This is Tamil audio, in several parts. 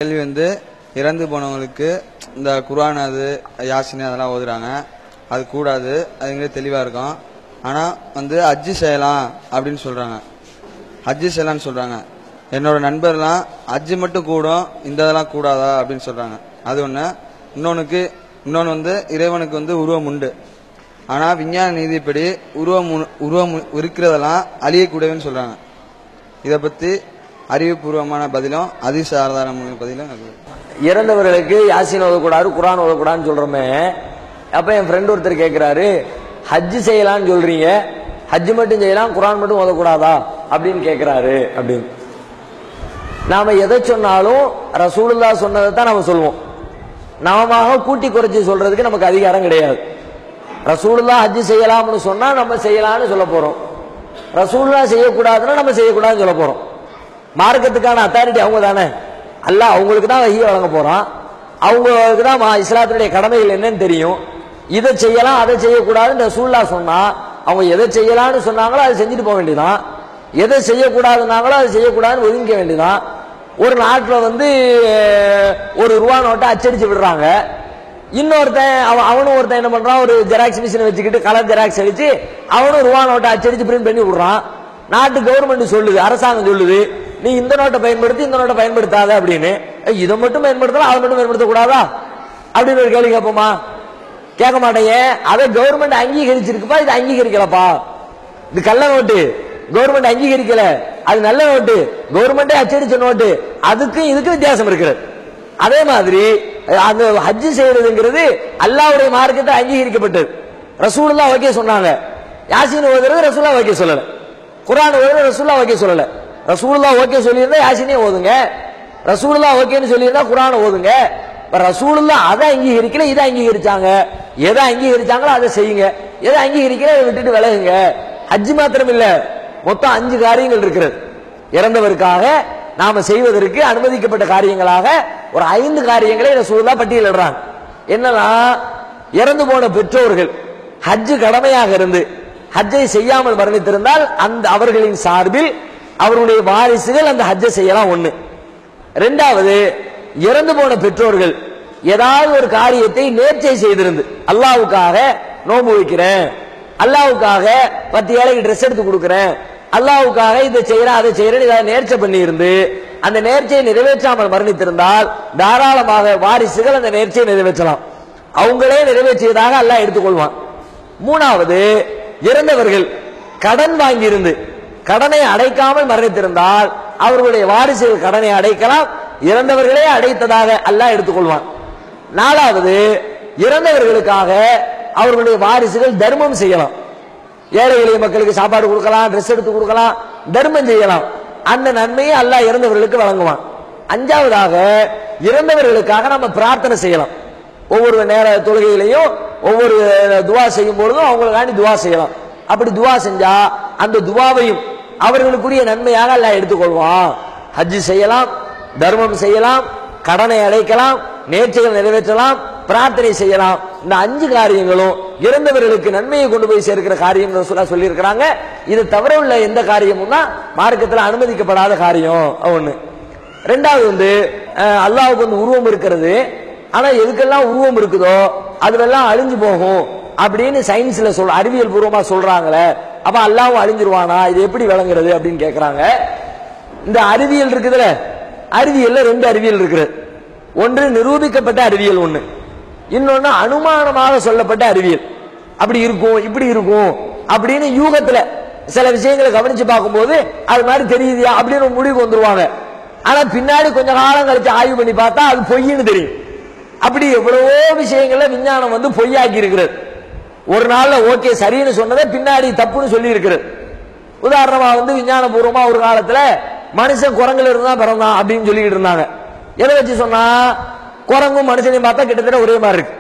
கேள்வி வந்து இறந்து போனவங்களுக்கு இந்த குர்ஆன் அது யாசின் அதெல்லாம் ஓதுறாங்க அது கூடாது அதுங்களே தெளிவாக இருக்கும் ஆனால் வந்து ஹஜ்ஜு செய்யலாம் அப்படின்னு சொல்கிறாங்க ஹஜ்ஜு செய்யலாம்னு சொல்கிறாங்க என்னோட நண்பர்லாம் ஹஜ்ஜு மட்டும் கூடும் இந்த இதெல்லாம் கூடாதா அப்படின்னு சொல்கிறாங்க அது ஒன்று இன்னொன்றுக்கு இன்னொன்று வந்து இறைவனுக்கு வந்து உருவம் உண்டு ஆனால் விஞ்ஞான நீதிப்படி உருவம் உ- உருவம் இருக்கிறதெல்லாம் அழியக்கூடியதுன்னு சொல்கிறாங்க இதை பற்றி அறிவுபூர்வமான பதிலும் அதிச ஆதாரமான பதிலும் அது இறந்தவர்களுக்கு யாசின் ஓதக்கூடாது குரான் ஓதக்கூடாதுன்னு சொல்றோமே அப்ப என் ஃப்ரெண்ட் ஒருத்தர் கேட்கிறாரு ஹஜ்ஜு செய்யலாம்னு சொல்றீங்க ஹஜ்ஜு மட்டும் செய்யலாம் குரான் மட்டும் ஓதக்கூடாதா அப்படின்னு கேட்கிறாரு அப்படின்னு நாம எதை சொன்னாலும் ரசூலுல்லா சொன்னதை தான் நாம சொல்லுவோம் நாம கூட்டி குறைச்சி சொல்றதுக்கு நமக்கு அதிகாரம் கிடையாது ரசூலுல்லா ஹஜ்ஜு செய்யலாம்னு சொன்னா நம்ம செய்யலாம்னு சொல்ல போறோம் ரசூலுல்லா செய்யக்கூடாதுன்னா நம்ம செய்யக்கூடாதுன்னு சொல்ல போறோம் மார்க்கத்துக்கான அத்தாரிட்டி அவங்க தானே அல்லாஹ் அவங்களுக்கு தான் வஹி வழங்க போறான் அவங்களுக்கு தான் மா- இஸ்லாத்தினுடைய கடமைகள் என்னன்னு தெரியும் இதை செய்யலாம் அதை செய்யக்கூடாதுன்னு ரசூலுல்லா சொன்னா அவங்க எதை செய்யலாம்னு சொன்னாங்களோ அதை செஞ்சுட்டு போக வேண்டியதான் எதை செய்யக்கூடாதுன்னாங்களோ அதை செய்யக்கூடாதுன்னு ஒதுங்கிக்க வேண்டியதான் ஒரு நாட்டில் வந்து அஹ், ஒரு ரூபா நோட்டை அச்சடிச்சு விடுறாங்க இன்னொருத்தன் அவன் அவனும் ஒருத்தன் என்ன பண்றான் ஒரு ஜெராக்ஸ் மிஷினை வச்சுக்கிட்டு கலர் ஜெராக்ஸ் அடிச்சு அவனும் ரூபா நோட்டை அச்சடிச்சு பிரிண்ட் பண்ணி விடுறான் நாட்டு கவர்மெண்ட் சொல்லுது அரசாங்கம் சொல்லுது நீ இந்த நோட்டை பயன்படுத்தி இந்த நோட்டை பயன்படுத்தாத அப்படின்னு ஏய், இதை மட்டும் பயன்படுத்தலாம் அதை மட்டும் பயன்படுத்த கூடாதா அப்படின்னு ஒரு கேள்வி கேட்போமா கேட்க மாட்டேங்க அதை கவர்மெண்ட் அங்கீகரிச்சிருக்குப்பா இது அங்கீகரிக்கலப்பா இது கள்ள நோட்டு கவர்மெண்ட் அங்கீகரிக்கல அது நல்ல நோட்டு கவர்மெண்டே அச்சடிச்ச நோட்டு அதுக்கும் இதுக்கும் வித்தியாசம் இருக்கிறது அதே மாதிரி அஹ், அந்த ஹஜ்ஜு செய்யறதுங்கிறது அல்லாஹ்வுடைய மார்க்கத்தை அங்கீகரிக்கப்பட்டது ரசூலுல்லா ஓகே சொன்னாங்க யாசின் ஓதுறது ரசூல்லா ஓகே சொல்லல குர்ஆன் ஓதுறது ரசூல்லா ஓகே சொல்லல ரசூலுல்லா ஓகே சொல்லியிருந்தா யாசினே ஓதுங்க ரசூலுல்லா ஓகேன்னு சொல்லியிருந்தா குர்ஆன் ஓதுங்க இப்ப ரசூலுல்லா அதை அங்கீகரிக்கல இதை அங்கீகரிச்சாங்க எதை அங்கீகரிச்சாங்களோ அதை செய்யுங்க எதை அங்கீகரிக்கல அதை விட்டுட்டு விலகுங்க ஹஜ் மாத்திரம் இல்ல மொத்தம் அஞ்சு காரியங்கள் இருக்கிறது இறந்தவருக்காக நாம செய்வதற்கு அனுமதிக்கப்பட்ட காரியங்களாக ஒரு ஐந்து காரியங்களை ரசூலுல்லா பட்டியலிடுறாங்க என்னன்னா இறந்து போன பெற்றோர்கள் ஹஜ் கடமையாக இருந்து ஹஜ்ஜை செய்யாமல் மரணித்திருந்தால் அந்த அவர்களின் சார்பில் அவருடைய வாரிசுகள் அந்த ஹஜ்ஜை செய்யலாம் ஒண்ணு ரெண்டாவது இறந்து போன பெற்றோர்கள் ஏதாவது ஒரு காரியத்தை நேர்ச்சை செய்திருந்து அல்லாவுக்காக நோன்பு வைக்கிறேன் அல்லாவுக்காக பத்து ஏழைக்கு ட்ரெஸ் எடுத்து கொடுக்கிறேன் அல்லாவுக்காக இதை செய்யறேன் அதை செய்யறேன் இதை நேர்ச்சை பண்ணி இருந்து அந்த நேர்ச்சையை நிறைவேற்றாமல் மரணித்திருந்தால் தாராளமாக வாரிசுகள் அந்த நேர்ச்சையை நிறைவேற்றலாம் அவங்களே நிறைவேற்றியதாக அல்லாஹ் எடுத்துக்கொள்வான் மூணாவது இறந்தவர்கள் கடன் வாங்கியிருந்து கடனை அடைக்காமல் மரணித்திருந்தால் அவர்களுடைய வாரிசுகள் கடனை அடைக்கலாம் இறந்தவர்களே அடைத்ததாக அல்லாஹ் எடுத்துக்கொள்வான் நாலாவது இறந்தவர்களுக்காக அவர்களுடைய வாரிசுகள் தர்மம் செய்யலாம் ஏழை எளிய மக்களுக்கு சாப்பாடு கொடுக்கலாம் ட்ரெஸ் எடுத்து கொடுக்கலாம் தர்மம் செய்யலாம் அந்த நன்மையை அல்லாஹ் இறந்தவர்களுக்கு வழங்குவான் அஞ்சாவதாக இறந்தவர்களுக்காக நம்ம பிரார்த்தனை செய்யலாம் ஒவ்வொரு நேர தொழுகையிலையும் ஒவ்வொரு துவா செய்யும் பொழுதும் அவங்களுக்காண்டி துவா செய்யலாம் அப்படி துவா செஞ்சா அந்த துவாவையும் அவர்களுக்குரிய நன்மையாக அல்லாஹ் எடுத்துக்கொள்வான் ஹஜ் செய்யலாம் தர்மம் செய்யலாம் கடனை அடைக்கலாம் நேர்ச்சைகள் நிறைவேற்றலாம் பிரார்த்தனை செய்யலாம் இந்த அஞ்சு காரியங்களும் இறந்தவர்களுக்கு நன்மையை கொண்டு போய் சேர்க்கிற காரியம் சொல்ல சொல்லி இருக்கிறாங்க இது தவிர உள்ள எந்த காரியமும்னா மார்க்கத்தில் அனுமதிக்கப்படாத காரியம் ஒண்ணு ரெண்டாவது வந்து அஹ், அல்லாஹ்வுக்கு வந்து உருவம் இருக்கிறது ஆனா எதுக்கெல்லாம் உருவம் இருக்குதோ அதுவெல்லாம் அழிஞ்சு போகும் அப்படின்னு சயின்ஸ்ல சொல் அறிவியல் பூர்வமா சொல்றாங்களே அப்ப அல்லாவும் அழிஞ்சிருவானா இது எப்படி விளங்குறது அப்படின்னு கேக்குறாங்க இந்த அறிவியல் இருக்குதுல அறிவியல்ல ரெண்டு அறிவியல் இருக்குது ஒன்று நிரூபிக்கப்பட்ட அறிவியல் ஒண்ணு இன்னொன்னு அனுமானமாக சொல்லப்பட்ட அறிவியல் அப்படி இருக்கும் இப்படி இருக்கும் அப்படின்னு யூகத்துல சில விஷயங்களை கவனிச்சு பார்க்கும்போது அது மாதிரி தெரியுதியா அப்படின்னு ஒரு முடிவுக்கு வந்துருவாங்க ஆனா பின்னாடி கொஞ்ச காலம் கழிச்சு ஆய்வு பண்ணி பார்த்தா அது பொய்ன்னு தெரியும் அப்படி எவ்வளவோ விஷயங்கள்ல விஞ்ஞானம் வந்து பொய்யாக்கி இருக்கிறது ஒரு நாள்ல ஓகே சரின்னு சொன்னதை பின்னாடி தப்புன்னு சொல்லி இருக்கிறது உதாரணமா வந்து விஞ்ஞான பூர்வமா ஒரு காலத்துல மனுஷன் குரங்குல இருந்து தான் பிறந்தான் அப்படின்னு சொல்லிக்கிட்டு இருந்தாங்க எதை வச்சு சொன்னா குரங்கும் மனுஷனையும் பார்த்தா கிட்டத்தட்ட ஒரே மாதிரி இருக்கு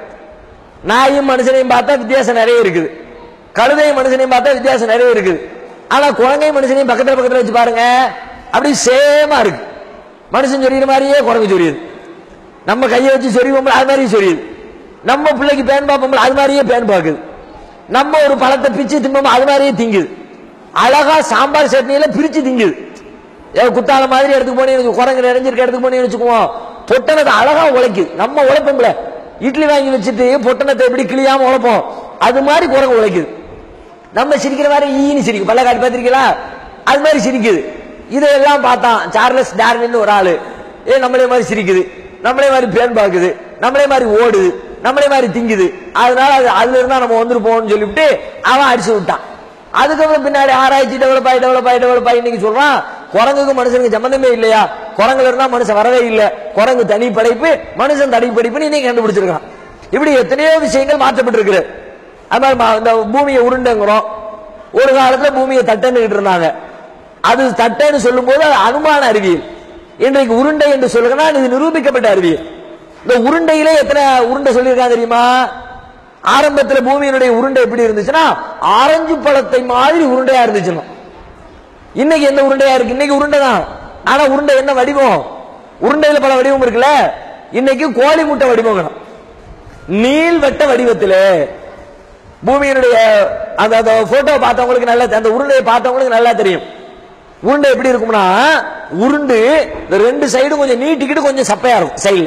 நாயும் மனுஷனையும் பார்த்தா வித்தியாசம் நிறைய இருக்குது கழுதையும் மனுஷனையும் பார்த்தா வித்தியாசம் நிறைய இருக்குது ஆனா குரங்கையும் மனுஷனையும் பக்கத்துல பக்கத்துல வச்சு பாருங்க அப்படி சேமா இருக்கு மனுஷன் சொரியிற மாதிரியே குரங்கு சொரியுது நம்ம கையை வச்சு சொரிவோம்ல அது மாதிரியே சொரியுது நம்ம பிள்ளைக்கு பேன் பார்ப்போம்ல அது மாதிரியே பேன் பார்க்குது நம்ம ஒரு பழத்தை பிச்சு திம்போம் அது மாதிரியே திங்குது அழகா சாம்பார் சட்னியில பிரிச்சு திங்குது ஏதோ குத்தால மாதிரி எடுத்துக்கு போனீங்க குரங்கு நிறைஞ்சிருக்க இடத்துக்கு போனீங்கன்னு வச்சுக்குவோம் பொட்டணத்தை அழகா உழைக்குது நம்ம உழைப்போம்ல இட்லி வாங்கி வச்சுட்டு பொட்டணத்தை எப்படி கிளியாம உழைப்போம் அது மாதிரி குரங்கு உழைக்குது நம்ம சிரிக்கிற மாதிரி ஈன்னு சிரிக்கும் பல்ல காட்டி பார்த்திருக்கீங்களா அது மாதிரி சிரிக்குது இதெல்லாம் பார்த்தான் சார்லஸ் டார்வின் ஒரு ஆளு ஏ நம்மளே மாதிரி சிரிக்குது நம்மளே மாதிரி பேன் பார்க்குது நம்மளே மாதிரி ஓடுது நம்மளே மாதிரி திங்குது அதனால அது அதுல இருந்தா நம்ம வந்துருப்போம்னு சொல்லிவிட்டு அவன் அடிச்சு விட்டான் அதுக்கப்புறம் பின்னாடி ஆராய்ச்சி டெவலப் ஆகி டெவலப் ஆகி டெவலப் ஆகி இன்னைக்கு சொல்றான் குரங்குக்கு மனுஷனுக்கு சம்பந்தமே இல்லையா குரங்குல இருந்தா மனுஷன் வரவே இல்லை குரங்கு தனி படைப்பு மனுஷன் தனி படைப்புன்னு இன்னைக்கு கண்டுபிடிச்சிருக்கான் இப்படி எத்தனையோ விஷயங்கள் மாற்றப்பட்டிருக்கு அது மாதிரி மா- இந்த பூமியை உருண்டைங்கிறோம் ஒரு காலத்துல பூமியை தட்டன்னுகிட்டு இருந்தாங்க அது தட்டைன்னு சொல்லும்போது அது அனுமான அறிவியல் இன்றைக்கு உருண்டை என்று சொல்லுங்கன்னா இது நிரூபிக்கப்பட்ட அறிவியல் இந்த உருண்டையிலே எத்தனை உருண்டை சொல்லியிருக்காங்க தெரியுமா ஆரம்பத்துல பூமியினுடைய உருண்டை எப்படி இருந்துச்சுன்னா ஆரஞ்சு பழத்தை மாதிரி உருண்டையா இருந்துச்சுன்னா இன்னைக்கு எந்த உருண்டையா இருக்கு இன்னைக்கு உருண்டை தான் ஆனா உருண்டை என்ன வடிவம் உருண்டையில பல வடிவம் இருக்குல்ல இன்னைக்கு கோழி முட்டை வடிவம் நீள்வட்ட வடிவத்திலே பூமியினுடைய அந்த அந்த போட்டோ பார்த்தவங்களுக்கு நல்லா அந்த உருண்டையை பார்த்தவங்களுக்கு நல்லா தெரியும் உருண்டை எப்படி இருக்கும்னா உருண்டு இந்த ரெண்டு சைடும் கொஞ்சம் நீட்டிக்கிட்டு கொஞ்சம் சப்பையா இருக்கும் சைடுல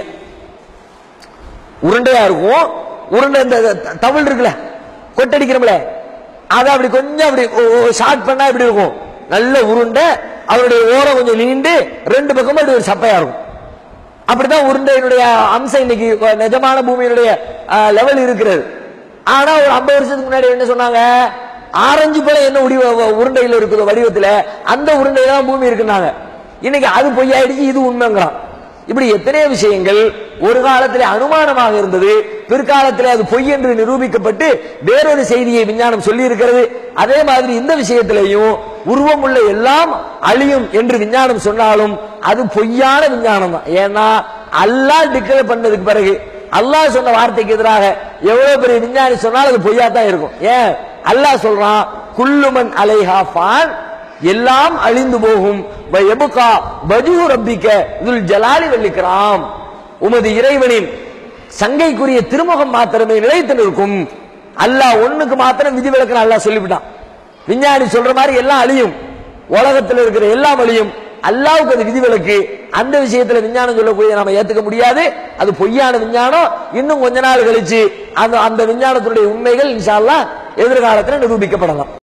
உருண்டையா இருக்கும் உருண்டை இந்த த- தவிழ் இருக்குல்ல கொட்டடிக்கிறோம்ல அதை அப்படி கொஞ்சம் அப்படி ஷார்ட் பண்ணா இப்படி இருக்கும் நல்ல உருண்டை அவருடைய ஓரம் கொஞ்சம் நீண்டு ரெண்டு பக்கமும் அப்படி ஒரு சப்பையா இருக்கும் அப்படிதான் உருண்டையினுடைய அம்சம் இன்னைக்கு நிஜமான பூமியினுடைய லெவல் இருக்கிறது ஆனா ஒரு ஐம்பது வருஷத்துக்கு முன்னாடி என்ன சொன்னாங்க ஆரஞ்சு பழம் என்ன உடி உருண்டையில் இருக்குது வடிவத்துல அந்த உருண்டையில தான் பூமி இருக்குன்னாங்க இன்னைக்கு அது பொய்யாயிடுச்சு இது உண்மைங்கிறான் இப்படி எத்தனையோ விஷயங்கள் ஒரு காலத்திலே அனுமானமாக இருந்தது பிற்காலத்திலே அது பொய் என்று நிரூபிக்கப்பட்டு வேறொரு செய்தியை விஞ்ஞானம் சொல்லி இருக்கிறது அதே மாதிரி இந்த விஷயத்திலேயும் உருவம் உள்ள எல்லாம் அழியும் என்று விஞ்ஞானம் சொன்னாலும் அது பொய்யான விஞ்ஞானம் தான் ஏன்னா அல்லாஹ் டிக்ளேர் பண்ணதுக்கு பிறகு அல்லாஹ் சொன்ன வார்த்தைக்கு எதிராக எவ்வளவு பெரிய விஞ்ஞானி சொன்னாலும் அது பொய்யா தான் இருக்கும் ஏன் அல்லாஹ் சொல்றான் குல்லுமன் அலைஹா ஃபான் எல்லாம் அழிந்து போகும் வ எபுகா வஜூ ரப்பிக்க இதுல் ஜலாலி வல்லிக்கிறாம் உமது இறைவனின் சங்கைக்குரிய திருமுகம் மாத்திரமே நிலைத்து நிற்கும் அல்லாஹ் ஒண்ணுக்கு மாத்திரம் விதிவிலக்கு அல்லாஹ் சொல்லிவிட்டான் விஞ்ஞானி சொல்ற மாதிரி எல்லாம் அழியும் உலகத்தில் இருக்கிற எல்லாம் அழியும் அல்லாவுக்கு அது விதிவிலக்கு அந்த விஷயத்துல விஞ்ஞானம் சொல்லக்கூடிய நாம ஏத்துக்க முடியாது அது பொய்யான விஞ்ஞானம் இன்னும் கொஞ்ச நாள் கழிச்சு அந்த அந்த விஞ்ஞானத்தினுடைய உண்மைகள் இன்ஷா அல்லாஹ் எதிர்காலத்தில் நிரூபிக்கப்படலாம்